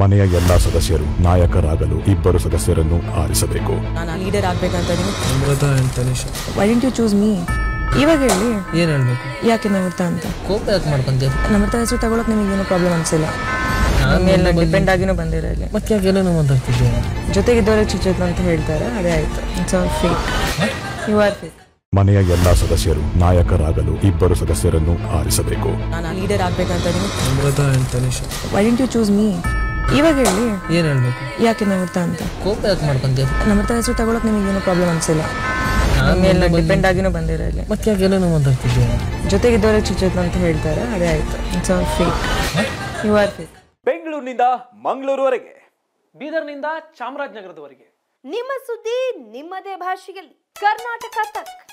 ಮನೆಯ ಎಲ್ಲಾ ಸದಸ್ಯರು ನಾಯಕರಾಗಲು ಇಬ್ಬರು ಸದಸ್ಯರನ್ನು ಆರಿಸಬೇಕು ನಾನು ಲೀಡರ್ ಆಗ್ಬೇಕಂತ ನೀವು Amrutha and Tanisha why didn't you choose me ಇವಾಗ ಹೇಳಿ ಏನು ಹೇಳ್ಬೇಕು ಯಾಕೆ ನಮರ್ತ ಅಂತ ಕೋಪ ಯಾಕೆ ಮಾಡ್ಕೊಂತೀರಿ ನಮರ್ತ ಹೆಸರು ತಗೊಳಕ್ ನಿಮಗೆ ಏನು ಪ್ರಾಬ್ಲಮ್ ಅನ್ಸಿಲ್ಲ ನಮ್ಮ ಮೇಲೆ ಡಿಪೆಂಡ್ ಆಗಿನೂ ಬಂದಿರೋ ಇಲ್ಲಿ ಮತ್ತೆ ಯಾಕೆ ಏನೇನೋ ಮಾತಾಡ್ತಿದ್ದೀಯ ಜೊತೆಗಿದ್ದವ್ರಿಗೆ ಚುಚ್ಚೋದು ಅಂತ ಹೇಳ್ತಾರೆ ಅದೇ ಆಯ್ತು it's all fake you are fake ಮನೆಯ ಎಲ್ಲಾ ಸದಸ್ಯರು ನಾಯಕರಾಗಲು ಇಬ್ಬರು ಸದಸ್ಯರನ್ನು ಆರಿಸಬೇಕು ನಾನು ಲೀಡರ್ ಆಗ್ಬೇಕಂತ ನೀವು Amrutha and Tanisha why didn't you choose me ಇವಾಗ ಹೇಳಿ ಏನು ಹೇಳ್ಬೇಕು ಯಾಕೆ ನಮರ್ತ ಅಂತ ಕೋಪ ಯಾಕೆ ಮಾಡ್ಕೊಂತೀರಿ ನಮರ್ತ ಹೆಸರು ತಗೊಳಕ್ ನಿಮಗೆ ಏನು ಪ್ರಾಬ್ಲಮ್ ಅನ್ಸಿಲ್ಲ ನಮ್ಮ ಮೇಲೆ ಡಿಪೆಂಡ್ ಆಗಿನೂ ಬಂದಿರೋ ಇಲ್ಲಿ ಮತ್ತೆ ಯಾಕೆ ಏನೇನೋ ಮಾತಾಡ್ತಿದ್ದೀಯ ಜೊತೆಗಿದ್ದವ್ರಿಗೆ ಚುಚ್ಚೋದು ಅಂತ ಹೇಳ್ತಾರೆ ಅದೇ ಆಯ್ತು it's all fake you are fake ಬೆಂಗಳೂರಿನಿಂದ ಮಂಗಳೂರುವರೆಗೆ ಬೀದರ್ನಿಂದ ಚಾಮರಾಜನಗರದವರೆಗೆ ನಿಮ್ಮ ಸುದ್ದಿ ನಿಮ್ಮದೇ ಭಾಷೆಯಲ್ಲಿ ಕರ್ನಾಟಕ ತಕ್